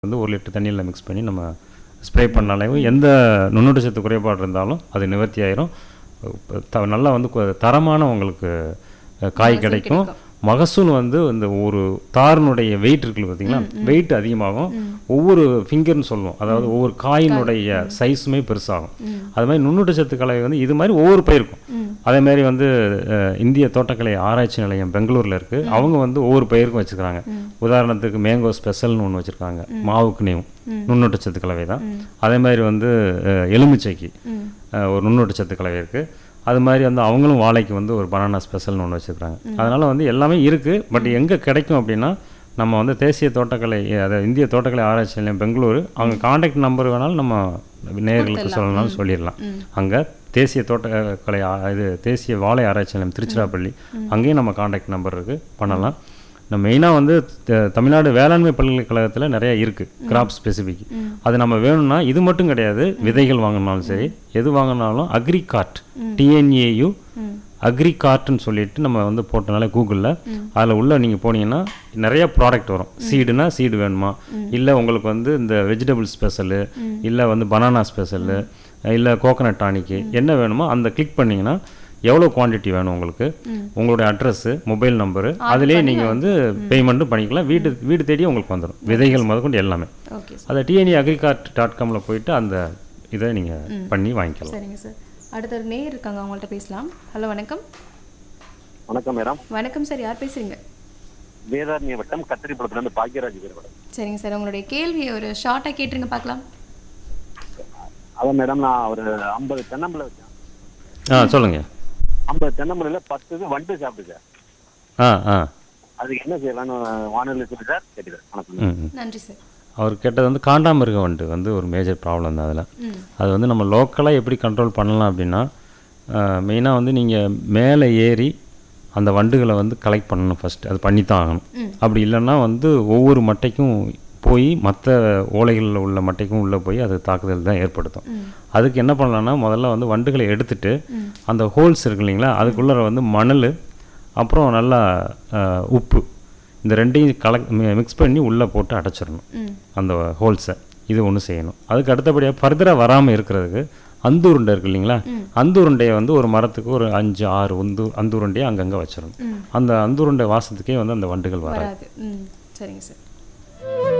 வந்து ஒரு லிட்டர் தண்ணியில் மிக்ஸ் பண்ணி நம்ம ஸ்ப்ரே பண்ணாலேயும் எந்த நுண்ணுட்டு சத்து குறைபாடு இருந்தாலும் அது நிவர்த்தி ஆயிரும் இப்ப த நல்லா வந்து கொ- தரமான உங்களுக்கு அஹ், காய் கிடைக்கும் மகசூல் வந்து இந்த ஒரு தாரினுடைய வெயிட் இருக்குல்ல பார்த்தீங்களா வெயிட் அதிகமாகும் ஒவ்வொரு ஃபிங்கர்னு சொல்லுவோம் அதாவது ஒவ்வொரு காயினுடைய சைஸுமே பெருசாகும் அது மாதிரி நுண்ணுட்டு சத்து கலவை வந்து இது மாதிரி ஒவ்வொரு பயிருக்கும் அதே மாதிரி வந்து அஹ், இந்திய தோட்டக்கலை ஆராய்ச்சி நிலையம் பெங்களூர்ல இருக்கு அவங்க வந்து ஒவ்வொரு பயிருக்கும் வச்சிருக்காங்க உதாரணத்துக்கு மேங்கோ ஸ்பெஷல்னு ஒன்று வச்சிருக்காங்க மாவுக்கு நீவும் நுண்ணூட்ட சத்து கலவை தான் அதே மாதிரி வந்து அஹ், எலுமிச்சைக்கு அஹ், ஒரு நுண்ணூட்ட சத்து கலவை இருக்கு அது மாதிரி வந்து அவங்களும் வாழைக்கு வந்து ஒரு பனானா ஸ்பெஷல்னு ஒன்று வச்சிருக்காங்க அதனால வந்து எல்லாமே இருக்கு பட் எங்க கிடைக்கும் அப்படின்னா நம்ம வந்து தேசிய தோட்டக்கலை அதாவது இந்திய தோட்டக்கலை ஆராய்ச்சி நிலையம் பெங்களூர் அவங்க காண்டாக்ட் நம்பர் வேணாலும் நம்ம நேயர்களுக்கு சொல்லணும்னாலும் சொல்லிடலாம் அங்கே தேசிய தோட்டக்கலை ஆ- இது தேசிய வாழை ஆராய்ச்சி நிலையம் திருச்சிராப்பள்ளி அங்கேயும் நம்ம காண்டாக்ட் நம்பர் இருக்கு பண்ணலாம் நம்ம மெயினாக வந்து த- தமிழ்நாடு வேளாண்மை பல்கலைக்கழகத்தில் நிறைய இருக்கு கிராப் ஸ்பெசிஃபிக் அது நம்ம வேணும்னா இது மட்டும் கிடையாது விதைகள் வாங்கினாலும் சரி எது வாங்கினாலும் அக்ரிகார்ட் டிஎன்ஏயு அக்ரிகார்ட்னு சொல்லிட்டு நம்ம வந்து போட்டனால கூகுளில் அதில் உள்ள நீங்கள் போனீங்கன்னா நிறைய ப்ராடக்ட் வரும் சீடுனா சீடு வேணுமா இல்லை உங்களுக்கு வந்து இந்த வெஜிடபிள் ஸ்பெஷலு இல்லை வந்து பனானா ஸ்பெஷலு இல்லை கோகனட் டானிக்கு என்ன வேணுமோ அந்த கிளிக் பண்ணிங்கன்னா எவ்வளோ குவாண்டிட்டி வேணும் உங்களுக்கு உங்களுடைய அட்ரஸ்ஸு மொபைல் நம்பரு அதிலே நீங்கள் வந்து பேமெண்ட்டும் பண்ணிக்கலாம் வீடு வீடு தேடி உங்களுக்கு வந்துடும் விதைகள் முதற்கொண்டு எல்லாமே ஓகே அதை டிஎன்இ அக்ரிகார்ட் டாட் காமில் போயிட்டு அந்த இதை நீங்கள் பண்ணி வாங்கிக்கலாம் சரிங்க சார் அடுத்த ஒரு நேயர் இருக்காங்க அவங்கள்ட்ட பேசலாம் ஹலோ வணக்கம் வணக்கம் மேடம் வணக்கம் சார் யார் பேசுறீங்க வேதாரண்ய வட்டம் கத்திரிப்படத்துலேருந்து பாக்யராஜ் பேர் மேடம் சரிங்க சார் உங்களுடைய கேள்வியை ஒரு ஷார்ட்டாக கேட்டுருங்க பார்க்கலாம் அதான் மேடம் நான் ஒரு ஐம்பது தென்னம்பிள்ளை வச்சேன் ஆ சொல்லுங்கள் ஐம்பது தென்னம்பிள்ளையில் பத்து இது வண்டு சாப்பிட்டு சார் ஆ ஆ அதுக்கு என்ன செய்யலாம்னு வானொலி சொல்லி சார் கேட்டுக்கிறேன் வணக்கம் ம் ம். நன்றி சார் அவர் கேட்டது வந்து காண்டாமிருக வண்டு வந்து ஒரு மேஜர் ப்ராப்ளம் தான் அதில் அது வந்து நம்ம லோக்கலாக எப்படி கண்ட்ரோல் பண்ணலாம் அப்படின்னா மெயினாக வந்து நீங்கள் மேலே ஏறி அந்த வண்டுகளை வந்து கலெக்ட் பண்ணணும் ஃபர்ஸ்ட் அது பண்ணி தான் ஆகணும் அப்படி இல்லைன்னா வந்து ஒவ்வொரு மட்டைக்கும் போய் மற்ற ஓலைகளில் உள்ள மட்டைக்கும் உள்ளே போய் அது தாக்குதல் தான் ஏற்படுத்தும் அதுக்கு என்ன பண்ணலாம்னா முதல்ல வந்து வண்டுகளை எடுத்துட்டு அந்த ஹோல்ஸ் இருக்கு இல்லைங்களா அதுக்குள்ளே வந்து மணல் அப்புறம் நல்லா அஹ், உப்பு இந்த ரெண்டையும் கலக் மிக்ஸ் பண்ணி உள்ளே போட்டு அடைச்சிடணும் அந்த ஹோல்ஸை இது ஒன்று செய்யணும் அதுக்கு அடுத்தபடியாக ஃபர்தராக வராமல் இருக்கிறதுக்கு அந்து உருண்டை இருக்கு இல்லைங்களா அந்து உருண்டையை வந்து ஒரு மரத்துக்கு ஒரு அஞ்சு ஆறு உந்து அந்து உருண்டையை அங்கங்கே வச்சிடணும் அந்த அந்து உருண்டை வாசத்துக்கே வந்து அந்த வண்டுகள் வராது வராது ம் சரிங்க சார்